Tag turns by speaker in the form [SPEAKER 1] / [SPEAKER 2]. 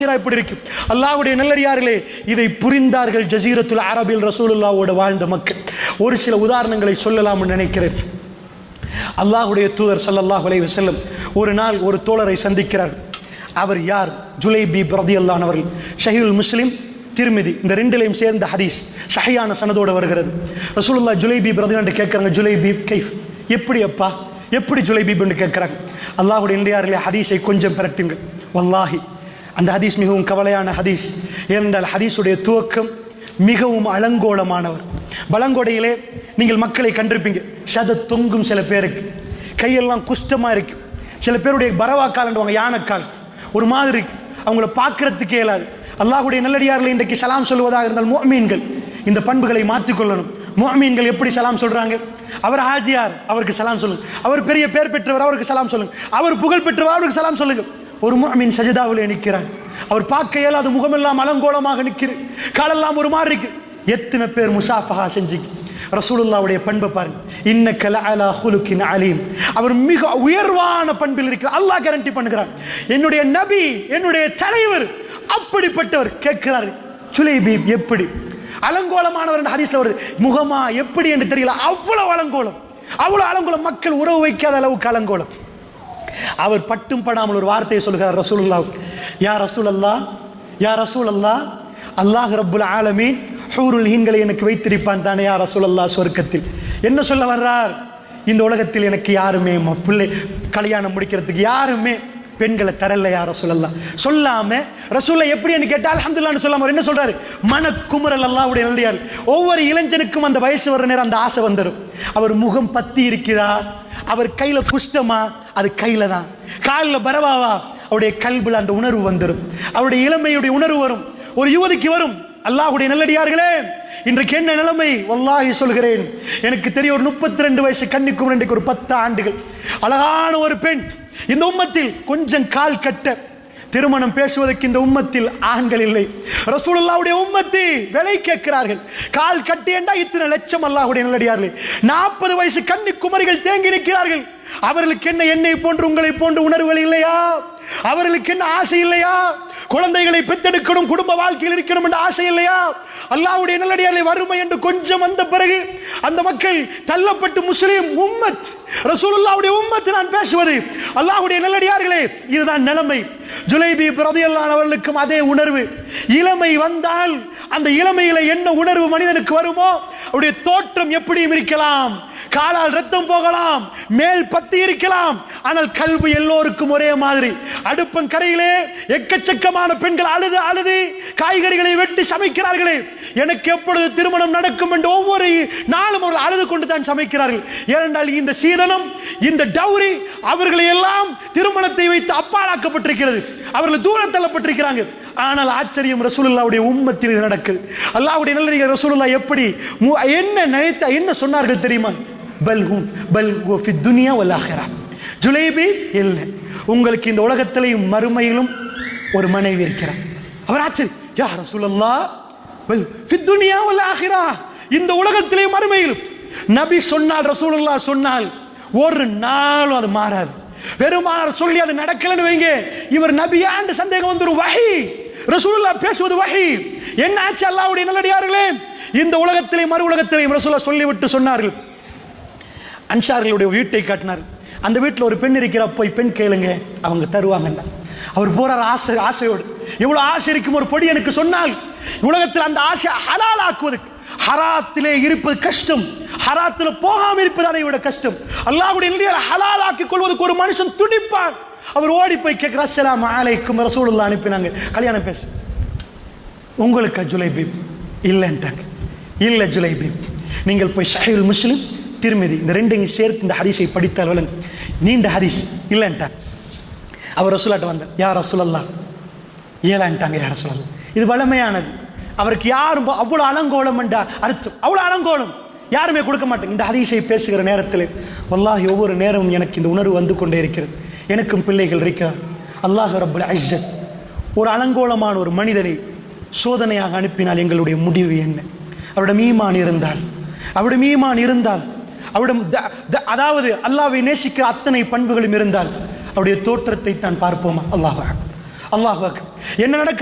[SPEAKER 1] இப்படி இருக்கு அல்லாஹ்வுடைய நல்லடியார்களே இதை புரிந்தார்கள் ஜசீரத்துல் அரபில் ரசூலுல்லாவோட வாழ்ந்த மக்கள் ஒரு சில உதாரணங்களை சொல்லலாம்னு நினைக்கிறேன் அல்லாஹ்வுடைய தூதர் ஸல்லல்லாஹு அலைஹி வஸல்லம் ஒரு நாள் ஒரு தோழரை சந்திக்கிறார் அவர் யார் ஜுலைபி பிரதியல்லான் அவர்கள் ஷஹீல் முஸ்லிம் திருமிதி இந்த ரெண்டிலையும் சேர்ந்த ஹதீஸ் ஷஹியான சனதோடு வருகிறது ரசூலுல்லாஹ் ஜுலைபி பிரதியான் கேட்குறாங்க ஜுலைபி கைஃப் எப்படி அப்பா எப்படி ஜுலைபீப்னு கேட்குறாங்க அல்லாஹுடைய இந்தியாரிலே ஹதீஸை கொஞ்சம் பிரட்டுங்கள் வல்லாஹி அந்த ஹதீஸ் மிகவும் கவலையான ஹதீஸ் ஏனென்றால் ஹதீஸுடைய துவக்கம் மிகவும் அலங்கோலமானவர் பலங்கொடையிலே நீங்கள் மக்களை கண்டிருப்பீங்க சத தொங்கும் சில பேருக்கு கையெல்லாம் குஷ்டமாக இருக்கு சில பேருடைய பரவாக்காலன்றவங்க யானைக்கால் ஒரு மாதிரி இருக்கு அவங்கள பார்க்கறதுக்கே இயலாது அல்லாஹுடைய நல்லடியார்கள் இன்றைக்கு சலாம் சொல்வதாக இருந்தால் முஅமீன்கள் இந்த பண்புகளை மாற்றிக்கொள்ளணும் முஅமீன்கள் எப்படி சலாம் சொல்றாங்க அவர் ஹாஜியார் அவருக்கு சலாம் சொல்லுங்க அவர் பெரிய பேர் பெற்றவர் அவருக்கு சலாம் சொல்லுங்க அவர் புகழ் பெற்றவர் அவருக்கு சலாம் சொல்லுங்க ஒரு முஅமீன் சஜிதாவில் நிற்கிறான் அவர் பார்க்க இயலாத முகமெல்லாம் அலங்கோலமாக நிற்குது காலெல்லாம் ஒரு மாதிரி இருக்கு எத்தனை பேர் முசாஃபஹா செஞ்சீங்க ரசூலுல்லாவுடைய பண்பை பாருங்க இன்னக்க லஅலா ஹுலுக்கின் அலீம் அவர் மிக உயர்வான பண்பில் இருக்கிறார் அல்லாஹ் கேரண்டி பண்ணுகிறார் என்னுடைய நபி என்னுடைய தலைவர் அப்படிப்பட்டவர் கேட்கிறார் சுலைபி எப்படி அலங்கோலமானவர் என்ற ஹதீஸ்ல வருது முகமா எப்படி என்று தெரியல அவ்வளவு அலங்கோலம் அவ்வளவு அலங்கோலம் மக்கள் உறவு வைக்காத அளவுக்கு அலங்கோலம் அவர் பட்டும் படாமல் ஒரு வார்த்தையை சொல்கிறார் ரசூலுல்லா யா ரசூலல்லா யா ரசூலல்லா அல்லாஹ் ரப்புல் ஆலமீன் ஹூருல் ஹீன்களை எனக்கு வைத்திருப்பான் தானே யா ரசூலல்லா சொர்க்கத்தில் என்ன சொல்ல வர்றார் இந்த உலகத்தில் எனக்கு யாருமே ம- பிள்ளை கல்யாணம் முடிக்கிறதுக்கு யாருமே பெண்களை தரல யா ரசூலல்லா சொல்லாம ரசூலை எப்படின்னு கேட்டால் அல்ஹம்துலில்லாஹ்னு சொல்லாம அவர் என்ன சொல்றாரு மனக்குமுறல் அல்லாஹ்வுடைய நல்லடியார் ஒவ்வொரு இளைஞனுக்கும் அந்த வயசு வர நேரம் அந்த ஆசை வந்துடும் அவர் முகம் பத்தி இருக்கிறார் அவர் கையில குஷ்டமா அது கையில தான் காலில் பரவாவா அவருடைய கல்புல அந்த உணர்வு வந்துடும் அவருடைய இளமையுடைய உணர்வு வரும் ஒரு யுவதிக்கு வரும் அல்லாஹ்வுடைய நல்லடியார்களே இன்றைக்கு என்ன நிலைமை வல்லாஹி சொல்கிறேன் எனக்கு தெரியும் ஒரு முப்பத்தி ரெண்டு வயசு கன்னிக்கும் இன்றைக்கு ஒரு பத்து ஆண்டுகள் அழகான ஒரு பெண் இந்த உம்மத்தில் கொஞ்சம் கால் கட்ட திருமணம் பேசுவதற்கு இந்த உம்மத்தில் ஆண்கள் இல்லை ரசூலுல்லாவுடைய உம்மத்தி விலை கேட்கிறார்கள் கால் கட்டி என்றா இத்தனை லட்சம் அல்லாஹ்வுடைய நல்லடியார்களே நாற்பது வயசு கன்னி குமரிகள் தேங்கி நிற்கிறார்கள் அவர்களுக்கு என்ன என்னை போன்று உங்களை போன்று உணர்வுகள் இல்லையா அவர்களுக்கு என்ன ஆசை இல்லையா குழந்தைகளை பெத்தெடுக்கணும் குடும்ப வாழ்க்கையில் இருக்கணும் என்ற ஆசை இல்லையா அல்லாஹ்வுடைய நல்லடியார்களை வறுமை என்று கொஞ்சம் வந்த பிறகு அந்த மக்கள் தள்ளப்பட்டு முஸ்லீம் உம்மத் ரசூலுல்லாவுடைய உம்மத் நான் பேசுவது அல்லாஹ்வுடைய நல்லடியார்களே இதுதான் நிலைமை ஜுலைபி பிரதியல்லான் அவர்களுக்கும் அதே உணர்வு இளமை வந்தால் அந்த இளமையில என்ன உணர்வு மனிதனுக்கு வருமோ அவருடைய தோற்றம் எப்படியும் இருக்கலாம் காலால் ரத்தம் போகலாம் மேல் பத்தி இருக்கலாம் ஆனால் கல்வி எல்லோருக்கும் ஒரே மாதிரி அடுப்பங்கரையிலே எக்கச்சக்கமான பெண்கள் அழுது அழுது காய்கறிகளை வெட்டி சமைக்கிறார்களே எனக்கு எப்பொழுது திருமணம் நடக்கும் என்று ஒவ்வொரு நாளும் அவர்கள் அழுது கொண்டு தான் சமைக்கிறார்கள் ஏனென்றால் இந்த சீதனம் இந்த டௌரி அவர்களை எல்லாம் திருமணத்தை வைத்து அப்பாலாக்கப்பட்டிருக்கிறது அவர்கள் தூரம் தள்ளப்பட்டிருக்கிறாங்க ஆனால் ஆச்சரியம் ரசூலுல்லாவுடைய உம்மத்தில் இது நடக்குது அல்லாஹ்வுடைய நல்லடியார் ரசூலுல்லா எப்படி மு- என்ன நினைத்த என்ன சொன்னார்கள் தெரியுமா பல் ஹும் பல் ஹுவ ஃபி துனியா வல் ஆஹிரா ஜுலைபி இல்லை உங்களுக்கு இந்த உலகத்திலையும் மறுமையிலும் ஒரு மனைவி இருக்கிறார் அவர் ஆச்சரியம் யா ரசூலுல்லா பல் ஃபி துனியா வல் ஆஹிரா இந்த உலகத்திலேயும் மறுமையிலும் நபி சொன்னால் ரசூலுல்லா சொன்னால் ஒரு நாளும் அது மாறாது பெருமானார் சொல்லி அது நடக்கலன்னு வைங்க இவர் நபியாண்டு சந்தேகம் வந்துரும் வஹி ரசூலுல்லாஹ் பேசுவது வஹி என்ன ஆச்சு அல்லாஹ்வுடைய நல்லடியார்களே இந்த உலகத்திலேயும் மறு உலகத்திலேயும் ரசூலுல்லாஹ் சொல்லிவிட்டு சொன்னார்கள் அன்சார்களுடைய வீட்டை காட்டினார் அந்த வீட்டில் ஒரு பெண் இருக்கிற போய் பெண் கேளுங்க அவங்க தருவாங்கண்டா அவர் போறார் ஆசை ஆசையோடு எவ்வளவு ஆசை இருக்கும் ஒரு பொடி எனக்கு சொன்னால் உலகத்தில் அந்த ஆசை ஹலால் ஆக்குவதற்கு ஹராத்திலே இருப்பது கஷ்டம் ஹராத்தில் போகாம இருப்பது அதை விட கஷ்டம் அல்லாஹ்வுடைய நிலையை ஹலால் ஆக்கிக் கொள்வதற்கு ஒரு மனுஷன் துடிப்பான் அவர் ஓடி போய் கேட்கிறார் அஸ்ஸலாமு அலைக்கும் ரசூலுல்லாஹ் அனுப்பினாங்க கல்யாணம் பேசு உங்களுக்கு ஜுலைபீப் இல்லைன்ட்டாங்க இல்லை ஜுலைபீப் நீங்கள் போய் ஷஹீல் முஸ்லிம் திருமதி இந்த ரெண்டையும் சேர்த்து இந்த ஹதீஸை படித்தால் விளங்கு நீண்ட ஹதீஸ் இல்லைன்ட்டாங்க அவர் ரசூலாட்ட வந்தார் யார் ரசூலல்லா ஏழான்ட்டாங்க யார் ரசூலல்லா இது வளமையானது அவருக்கு யாரும் ப- அவ்வளோ அலங்கோலம் என்றா அர்த்தம் அவ்வளோ அலங்கோலம் யாருமே கொடுக்க மாட்டாங்க இந்த ஹதீஸை பேசுகிற நேரத்தில் வல்லாஹி ஒவ்வொரு நேரமும் எனக்கு இந்த உணர்வு வந்து கொண்டே இருக்கிறது எனக்கும் பிள்ளைகள் இருக்கிறார் அல்லாஹ் ரப்புல் அஜ்ஜத் ஒரு அலங்கோலமான ஒரு மனிதனை சோதனையாக அனுப்பினால் எங்களுடைய முடிவு என்ன அவரிடம் ஈமான் இருந்தால் அவரிடம் ஈமான் இருந்தால் அவரிடம் த- த- அதாவது அல்லாஹ்வை நேசிக்கிற அத்தனை பண்புகளும் இருந்தால் அவருடைய தோற்றத்தை தான் பார்ப்போமா அல்லாஹ் அல்லாஹ் என்ன நடக்குது